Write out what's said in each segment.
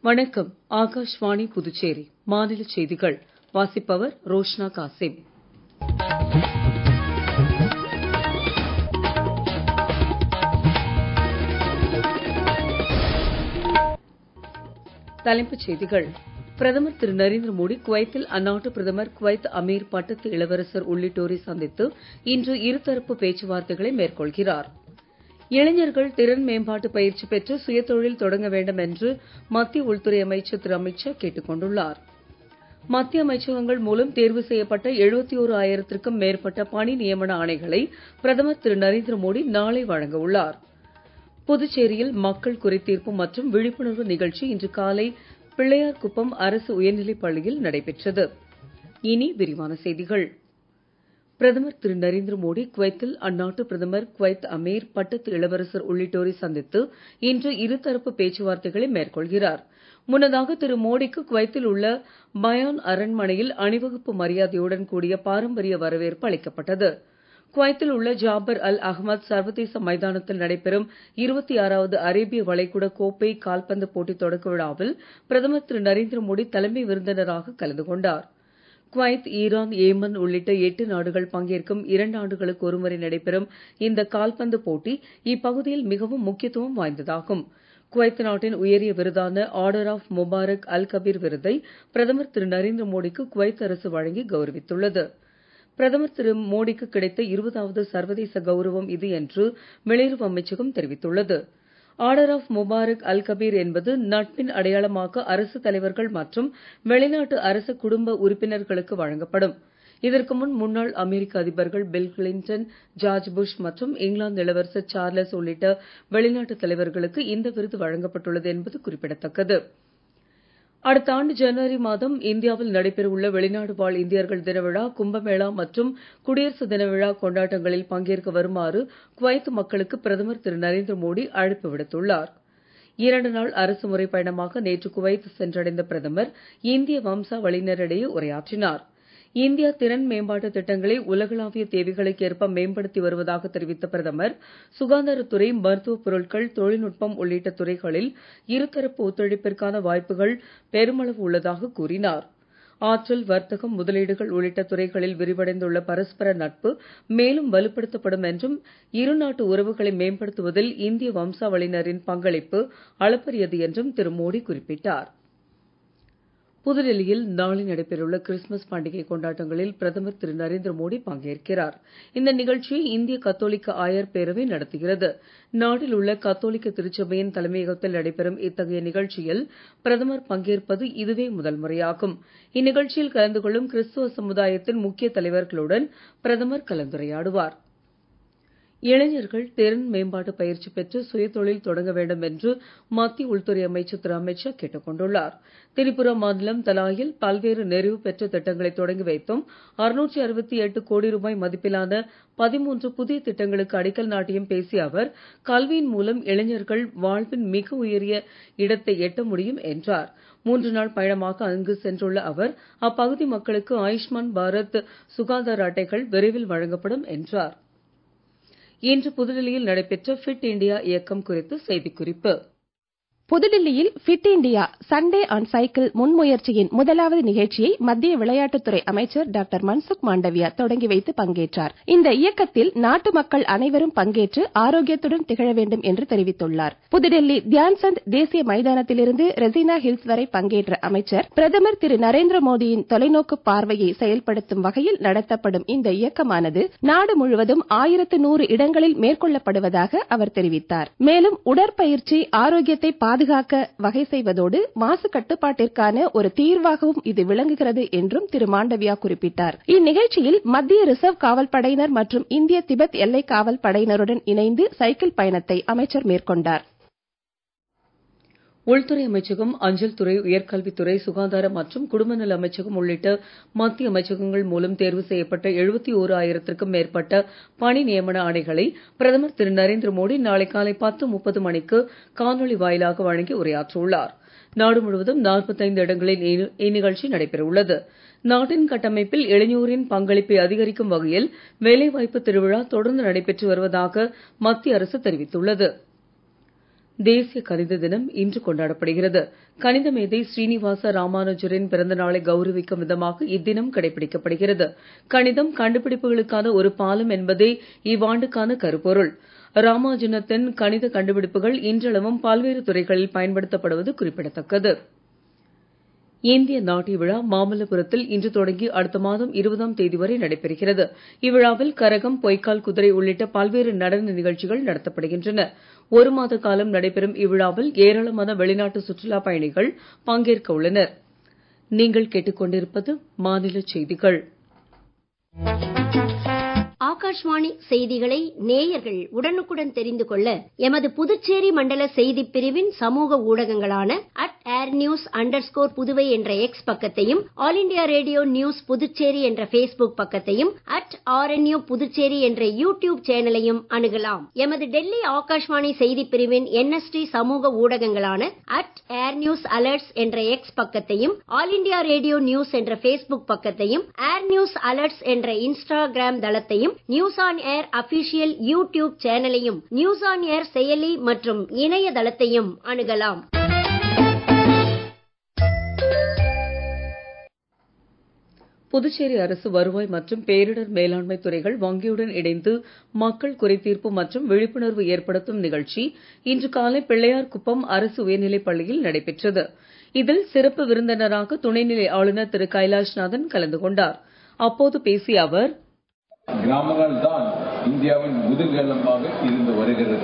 வணக்கம் ஆகாஷ்வாணி புதுச்சேரி மாநில செய்திகள் வாசிப்பவர் ரோஷ்னா காசிம் தலைப்புச் செய்திகள் பிரதமர் திரு நரேந்திர மோடி குவைத்தில் அந்நாட்டு பிரதமர் குவைத் அமீர் பட்டத்து இளவரசர் உள்ளிட்டோரை சந்தித்து இன்று இருதரப்பு பேச்சுவார்த்தைகளை மேற்கொள்கிறார் இளைஞர்கள் திறன் மேம்பாட்டு பயிற்சி பெற்று சுயதொழில் தொடங்க வேண்டும் என்று மத்திய உள்துறை அமைச்சர் திரு அமித் ஷா கேட்டுக் கொண்டுள்ளார் மத்திய அமைச்சகங்கள் மூலம் தேர்வு செய்யப்பட்ட எழுபத்தி ஓரு ஆயிரத்திற்கும் மேற்பட்ட பணி நியமன ஆணைகளை பிரதமர் திரு நரேந்திர மோடி நாளை வழங்க உள்ளார் புதுச்சேரியில் மக்கள் குறைதீர்ப்பு மற்றும் விழிப்புணர்வு நிகழ்ச்சி இன்று காலை பிள்ளையார்குப்பம் அரசு உயர்நிலைப் பள்ளியில் நடைபெற்றது இனி விரிவான செய்திகள் பிரதமர் திரு நரேந்திர மோடி குவைத்தில் அந்நாட்டு பிரதமர் குவைத் அமீர் பட்டத்து இளவரசர் உள்ளிட்டோரை சந்தித்து இன்று இருதரப்பு பேச்சுவார்த்தைகளை மேற்கொள்கிறார் முன்னதாக திரு மோடிக்கு குவைத்தில் உள்ள பயான் அரண்மனையில் அணிவகுப்பு மரியாதையுடன் கூடிய பாரம்பரிய வரவேற்பு அளிக்கப்பட்டது குவைத்தில் உள்ள ஜாபர் அல் அஹ்மத் சர்வதேச மைதானத்தில் நடைபெறும் இருபத்தி ஆறாவது அரேபிய வளைகுடா கோப்பை கால்பந்து போட்டி தொடக்க விழாவில் பிரதமர் திரு நரேந்திர மோடி தலைமை விருந்தினராக கலந்து கொண்டார் குவைத் ஈரான் ஏமன் உள்ளிட்ட எட்டு நாடுகள் பங்கேற்கும் இரண்டு ஆண்டுகளுக்கு ஒருமுறை நடைபெறும் இந்த கால்பந்து போட்டி இப்பகுதியில் மிகவும் முக்கியத்துவம் வாய்ந்ததாகும் குவைத் நாட்டின் உயரிய விருதான order of Mubarak al Kabeer விருதை பிரதமர் திரு நரேந்திர மோடிக்கு குவைத் அரசு வழங்கி கௌரவித்துள்ளது பிரதமர் திரு மோடிக்கு கிடைத்த இருபதாவது சர்வதேச கௌரவம் இது என்று வெளியுறவு அமைச்சகம் தெரிவித்துள்ளது order of Mubarak al Kabeer என்பது நட்பின் அடையாளமாக அரசு தலைவர்கள் மற்றும் வெளிநாட்டு அரச குடும்ப உறுப்பினர்களுக்கு வழங்கப்படும் இதற்கு முன் முன்னாள் அமெரிக்க அதிபர்கள் பில் கிளின்டன் ஜார்ஜ் புஷ் மற்றும் இங்கிலாந்து இளவரசர் சார்லஸ் உள்ளிட்ட வெளிநாட்டு தலைவர்களுக்கு இந்த விருது வழங்கப்பட்டுள்ளது என்பது குறிப்பிடத்தக்கது அடுத்த ஆண்டு ஜனவரி மாதம் இந்தியாவில் நடைபெறவுள்ள வெளிநாடு வாழ் இந்தியர்கள் தின விழா கும்பமேளா மற்றும் குடியரசு தின விழா கொண்டாட்டங்களில் பங்கேற்க வருமாறு குவைத் மக்களுக்கு பிரதமர் திரு நரேந்திர மோடி அழைப்பு விடுத்துள்ளார் இரண்டு நாள் அரசுமுறை பயணமாக நேற்று குவைத் சென்றடைந்த பிரதமர் இந்திய வம்சாவளியினரிடையே உரையாற்றினார் இந்தியா திறன் மேம்பாட்டு திட்டங்களை உலகளாவிய தேவைகளுக்கு ஏற்ப மேம்படுத்தி வருவதாக தெரிவித்த பிரதமர் சுகாதாரத்துறை மருத்துவப் பொருட்கள் தொழில்நுட்பம் உள்ளிட்ட துறைகளில் இருதரப்பு ஒத்துழைப்பிற்கான வாய்ப்புகள் பெருமளவு உள்ளதாக கூறினார் ஆற்றல் வர்த்தகம் முதலீடுகள் உள்ளிட்ட துறைகளில் விரிவடைந்துள்ள பரஸ்பர நட்பு மேலும் வலுப்படுத்தப்படும் என்றும் இரு நாட்டு உறவுகளை மேம்படுத்துவதில் இந்திய வம்சாவளியினரின் பங்களிப்பு அளப்பரியது என்றும் திரு மோடி குறிப்பிட்டார் புதுடெல்லியில் நாளை நடைபெறவுள்ள கிறிஸ்துமஸ் பண்டிகை கொண்டாட்டங்களில் பிரதமர் திரு நரேந்திர மோடி பங்கேற்கிறார் இந்த நிகழ்ச்சியை இந்திய கத்தோலிக்க ஆயர் பேரவை நடத்துகிறது நாட்டில் உள்ள கத்தோலிக்க திருச்சபையின் தலைமையகத்தில் நடைபெறும் இத்தகைய நிகழ்ச்சியில் பிரதமர் பங்கேற்பது இதுவே முதல் முறையாகும் இந்நிகழ்ச்சியில் கலந்து கொள்ளும் கிறிஸ்துவ சமுதாயத்தின் முக்கிய தலைவர்களுடன் பிரதமர் கலந்துரையாடுவார் இளைஞர்கள் திறன் மேம்பாட்டு பயிற்சி பெற்று சுயதொழில் தொடங்க வேண்டும் என்று மத்திய உள்துறை அமைச்சர் திரு அமித் ஷா கேட்டுக் கொண்டுள்ளார் திரிபுரா மாநிலம் தலாயில் பல்வேறு நிறைவு பெற்ற திட்டங்களை தொடங்கி வைத்தும் அறுநூற்றி அறுபத்தி எட்டு கோடி ரூபாய் மதிப்பிலான பதிமூன்று புதிய திட்டங்களுக்கு அடிக்கல் நாட்டியும் பேசிய அவர் கல்வியின் மூலம் இளைஞர்கள் வாழ்வின் மிக உயரிய இடத்தை எட்ட முடியும் என்றார் மூன்று நாள் பயணமாக அங்கு சென்றுள்ள அவர் அப்பகுதி மக்களுக்கு ஆயுஷ்மான் பாரத் சுகாதார அட்டைகள் விரைவில் வழங்கப்படும் என்றார் இன்று புதுடெல்லியில் நடைபெற்ற ஃபிட் இண்டியா இயக்கம் குறித்து செய்திக்குறிப்பு புதுடில்லியில் fit India Sunday on cycle முன்முயற்சியின் முதலாவது நிகழ்ச்சியை மத்திய விளையாட்டுத்துறை அமைச்சர் டாக்டர் மன்சுக் மாண்டவியா தொடங்கி வைத்து பங்கேற்றார் இந்த இயக்கத்தில் நாட்டு மக்கள் அனைவரும் பங்கேற்று ஆரோக்கியத்துடன் திகழ வேண்டும் என்று தெரிவித்துள்ளார் புதுடெல்லி தியான்சந்த் தேசிய மைதானத்திலிருந்து ரெசினா ஹில்ஸ் வரை பங்கேற்ற அமைச்சர் பிரதமர் திரு நரேந்திர மோடியின் தொலைநோக்கு பார்வையை செயல்படுத்தும் வகையில் நடத்தப்படும் இந்த இயக்கமானது நாடு முழுவதும் ஆயிரத்து நூறு இடங்களில் மேற்கொள்ளப்படுவதாக அவர் தெரிவித்தார் மேலும் உடற்பயிற்சி ஆரோக்கியத்தை பாதுகாக்க வகை செய்வதோடு மாசு கட்டுப்பாட்டிற்கான ஒரு தீர்வாகவும் இது விளங்குகிறது என்றும் திரு மாண்டவியா குறிப்பிட்டார் இந்நிகழ்ச்சியில் மத்திய ரிசர்வ் காவல் படையினர் மற்றும் இந்திய திபெத் எல்லை காவல் படையினருடன் இணைந்து சைக்கிள் பயணத்தை அமைச்சர் மேற்கொண்டார் உள்துறை அமைச்சகம் அஞ்சல் துறை உயர்கல்வித்துறை சுகாதார மற்றும் குடும்ப நல அமைச்சகம் உள்ளிட்ட மத்திய அமைச்சகங்கள் மூலம் தேர்வு செய்யப்பட்ட எழுபத்தி ஓரு ஆயிரத்திற்கும் மேற்பட்ட பணி நியமன ஆணைகளை பிரதமர் திரு நரேந்திர மோடி நாளை காலை பத்து முப்பது மணிக்கு காணொலி வாயிலாக வழங்கி உரையாற்றவுள்ளார் நாடு முழுவதும் நாற்பத்தைந்து இடங்களில் இந்நிகழ்ச்சி நடைபெற உள்ளது நாட்டின் கட்டமைப்பில் இளைஞரின் பங்களிப்பை அதிகரிக்கும் வகையில் வேலைவாய்ப்பு திருவிழா தொடர்ந்து நடைபெற்று வருவதாக மத்திய அரசு தெரிவித்துள்ளது தேசிய கணித தினம் இன்று கொண்டாடப்படுகிறது கணித மேதை ஸ்ரீனிவாச ராமானுஜரின் பிறந்த நாளை கௌரவிக்கும் விதமாக இத்தினம் கடைபிடிக்கப்படுகிறது கணிதம் கண்டுபிடிப்புகளுக்கான ஒரு பாலம் என்பதே இவ்வாண்டுக்கான கருப்பொருள் ராமானுஜத்தின் கணித கண்டுபிடிப்புகள் இன்றளவும் பல்வேறு துறைகளில் பயன்படுத்தப்படுவது குறிப்பிடத்தக்கது இந்திய நாட்டிய விழா மாமல்லபுரத்தில் இன்று தொடங்கி அடுத்த மாதம் இருபதாம் தேதி வரை நடைபெறுகிறது இவ்விழாவில் கரகம் பொய்க்கால் குதிரை உள்ளிட்ட பல்வேறு நடன நிகழ்ச்சிகள் நடத்தப்படுகின்றன ஒரு மாத காலம் நடைபெறும் இவ்விழாவில் ஏராளமான வெளிநாட்டு சுற்றுலா பயணிகள் பங்கேற்க உள்ளனர் நீங்கள் கேட்டுக்கொண்டிருப்பது மாநில செய்திகள் ஆகாஷ்வாணி செய்திகளை நேயர்கள் உடனுக்குடன் தெரிந்து கொள்ள எமது புதுச்சேரி மண்டல செய்திப் பிரிவின் சமூக ஊடகங்களான at air news under Puduvai என்ற எக்ஸ் பக்கத்தையும் all India radio news Puducherry என்ற பேஸ்புக் பக்கத்தையும் அட் ஆர்என்யூ புதுச்சேரி என்ற யூடியூப் சேனலையும் அணுகலாம் எமது டெல்லி ஆகாஷ்வாணி செய்திப் பிரிவின் என்எஸ்டி சமூக ஊடகங்களான அட் ஏர் நியூஸ் அலர்ட்ஸ் என்ற எக்ஸ் பக்கத்தையும் ஆல் இண்டியா ரேடியோ நியூஸ் என்ற பேஸ்புக் பக்கத்தையும் ஏர் நியூஸ் அலர்ட்ஸ் என்ற இன்ஸ்டாகிராம் தளத்தையும் news on air official YouTube சேனலையும் நியூஸ் ஆன் ஏர் செயலி மற்றும் இணையதளத்தையும் அணுகலாம் புதுச்சேரி அரசு வருவாய் மற்றும் பேரிடர் மேலாண்மை துறைகள் வங்கியுடன் இணைந்து மக்கள் குறைதீர்ப்பு மற்றும் விழிப்புணர்வு ஏற்படுத்தும் நிகழ்ச்சி இன்று காலை பிள்ளையார்குப்பம் அரசு உயர்நிலைப் பள்ளியில் நடைபெற்றது இதில் சிறப்பு விருந்தினராக துணைநிலை ஆளுநர் திரு கைலாஷ்நாதன் கலந்து கொண்டார் அப்போது பேசிய அவர் கிராமங்கள் தான் இந்தியாவின் முதுகெலும்பாக இருந்து வருகிறது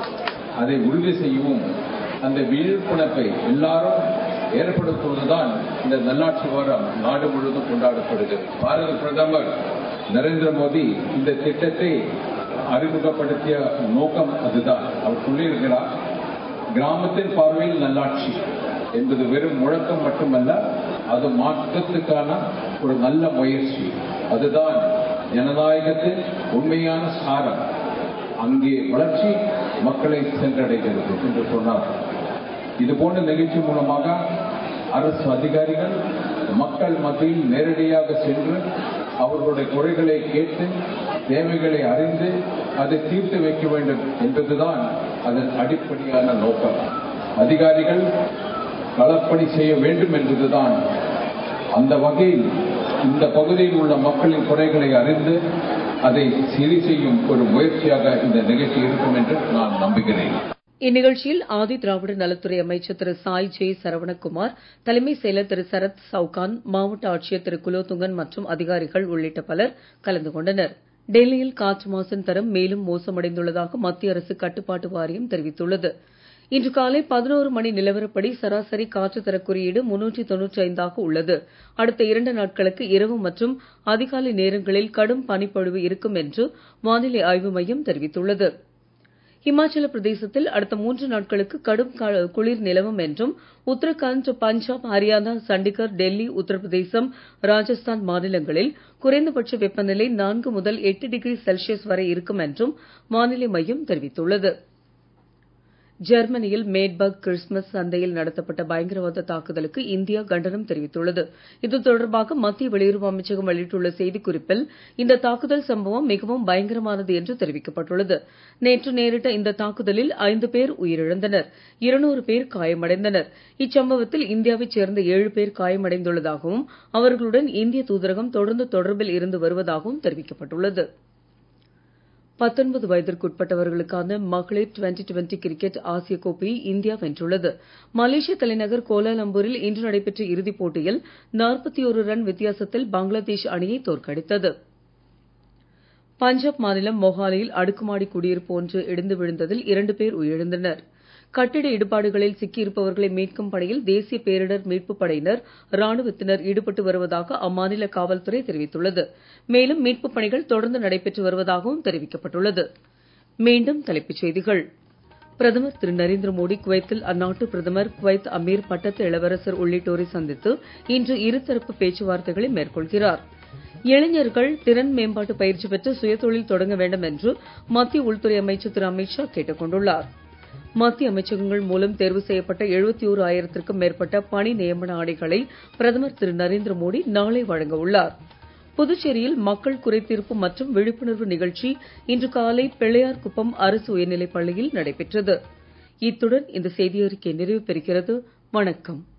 அதை உறுதி செய்யவும் அந்த விழிப்புணர்வை எல்லாரும் ஏற்படுத்துவதுதான் இந்த நல்லாட்சி வாரம் நாடு முழுவதும் கொண்டாடப்படுகிறது பாரத பிரதமர் நரேந்திர மோடி இந்த திட்டத்தை அறிமுகப்படுத்திய நோக்கம் அதுதான் அவர் சொல்லியிருக்கிறார் கிராமத்தின் பார்வையில் நல்லாட்சி என்பது வெறும் முழக்கம் மட்டுமல்ல அது மாற்றத்துக்கான ஒரு நல்ல முயற்சி அதுதான் ஜனநாயகத்தின் உண்மையான சாரம் அங்கே வளர்ச்சி மக்களை சென்றடைகிறது என்று சொன்னார் இது போன்ற நிகழ்ச்சி மூலமாக அரசு அதிகாரிகள் மக்கள் மத்தியில் நேரடியாக சென்று அவர்களுடைய குறைகளை கேட்டு தேவைகளை அறிந்து அதை தீர்த்து வைக்க வேண்டும் என்பதுதான் அதன் அடிப்படையான நோக்கம் அதிகாரிகள் களப்பணி செய்ய வேண்டும் என்பதுதான் அந்த வகையில் இந்த பகுதியில் உள்ள மக்களின் குறைகளை அறிந்து அதை சரி செய்யும் ஒரு முயற்சியாக இந்த நிகழ்ச்சி இருக்கும் என்று நான் நம்புகிறேன் இந்நிகழ்ச்சியில் ஆதி திராவிட நலத்துறை அமைச்சர் திரு சாய் ஜே சரவணகுமார் தலைமை செயலர் திரு சரத் சவுகான் மாவட்ட ஆட்சியர் திரு குலோத்துங்கன் மற்றும் அதிகாரிகள் உள்ளிட்ட பலர் கலந்து கொண்டனர் டெல்லியில் காற்று மாசின் தரம் மேலும் மோசமடைந்துள்ளதாக மத்திய அரசு கட்டுப்பாட்டு வாரியம் தெரிவித்துள்ளது இன்று காலை பதினோரு மணி நிலவரப்படி சராசரி காற்று தர குறியீடு முன்னூற்றி தொன்னூற்றி ஐந்தாக உள்ளது அடுத்த இரண்டு நாட்களுக்கு இரவு மற்றும் அதிகாலை நேரங்களில் கடும் பனிப்பொழிவு இருக்கும் என்று வானிலை ஆய்வு மையம் தெரிவித்துள்ளது இமாச்சல பிரதேசத்தில் அடுத்த மூன்று நாட்களுக்கு கடும் குளிர் நிலவும் என்றும் உத்தராகண்ட் பஞ்சாப் ஹரியானா சண்டிகர் டெல்லி உத்தரப்பிரதேசம் ராஜஸ்தான் மாநிலங்களில் குறைந்தபட்ச வெப்பநிலை நான்கு முதல் எட்டு டிகிரி செல்சியஸ் வரை இருக்கும் என்றும் வானிலை மையம் தெரிவித்துள்ளது ஜெர்மனியில் மேட்பர்க் கிறிஸ்துமஸ் சந்தையில் நடத்தப்பட்ட பயங்கரவாத தாக்குதலுக்கு இந்தியா கண்டனம் தெரிவித்துள்ளது இது தொடர்பாக மத்திய வெளியுறவு அமைச்சகம் வெளியிட்டுள்ள செய்திக்குறிப்பில் இந்த தாக்குதல் சம்பவம் மிகவும் பயங்கரமானது என்று தெரிவிக்கப்பட்டுள்ளது நேற்று நேரிட்ட இந்த தாக்குதலில் ஐந்து பேர் உயிரிழந்தனர் இருநூறு பேர் காயமடைந்தனர் இச்சம்பவத்தில் இந்தியாவைச் சேர்ந்த ஏழு பேர் காயமடைந்துள்ளதாகவும் அவர்களுடன் இந்திய தூதரகம் தொடர்ந்து தொடர்பில் இருந்து வருவதாகவும் தெரிவிக்கப்பட்டுள்ளது பத்தொன்பது வயதிற்குட்பட்டவர்களுக்கான மகளிர் டுவெண்டி டுவெண்டி கிரிக்கெட் ஆசிய கோப்பையை இந்தியா வென்றுள்ளது மலேசிய தலைநகர் கோலாலம்பூரில் இன்று நடைபெற்ற இறுதிப் போட்டியில் நாற்பத்தி ஒரு ரன் வித்தியாசத்தில் பங்களாதேஷ் அணியை தோற்கடித்தது பஞ்சாப் மாநிலம் மொஹாலியில் அடுக்குமாடி குடியிருப்பு ஒன்று இடிந்து விழுந்ததில் இரண்டு பேர் உயிரிழந்தனர் கட்டிட இடிபாடுகளில் சிக்கியிருப்பவர்களை மீட்கும் பணியில் தேசிய பேரிடர் மீட்புப் படையினர் ராணுவத்தினர் ஈடுபட்டு வருவதாக அம்மாநில காவல்துறை தெரிவித்துள்ளது மேலும் மீட்புப் பணிகள் தொடர்ந்து நடைபெற்று வருவதாகவும் தெரிவிக்கப்பட்டுள்ளது மீண்டும் தலைப்புச் செய்திகள் பிரதமர் திரு நரேந்திர மோடி குவைத்தில் அந்நாட்டு பிரதமர் குவைத் அமீர் பட்டத்து இளவரசர் உள்ளிட்டோரை சந்தித்து இன்று இருதரப்பு பேச்சுவார்த்தைகளை மேற்கொள்கிறார் இளைஞர்கள் திறன் மேம்பாட்டு பயிற்சி பெற்று சுயதொழில் தொடங்க வேண்டும் என்று மத்திய உள்துறை அமைச்சர் திரு அமித்ஷா கேட்டுக் கொண்டுள்ளார் மத்திய அமைச்சகங்கள் மூலம் தேர்வு செய்யப்பட்ட எழுபத்தி ஓரு ஆயிரத்திற்கும் மேற்பட்ட பணி நியமன ஆணைகளை பிரதமர் திரு நரேந்திர மோடி நாளை வழங்க உள்ளார் புதுச்சேரியில் மக்கள் குறைதீர்ப்பு மற்றும் விழிப்புணர்வு நிகழ்ச்சி இன்று காலை பிள்ளையார்குப்பம் அரசு உயர்நிலைப் பள்ளியில் நடைபெற்றது இத்துடன் இந்த செய்தியறிக்கை நிறைவு பெறுகிறது வணக்கம்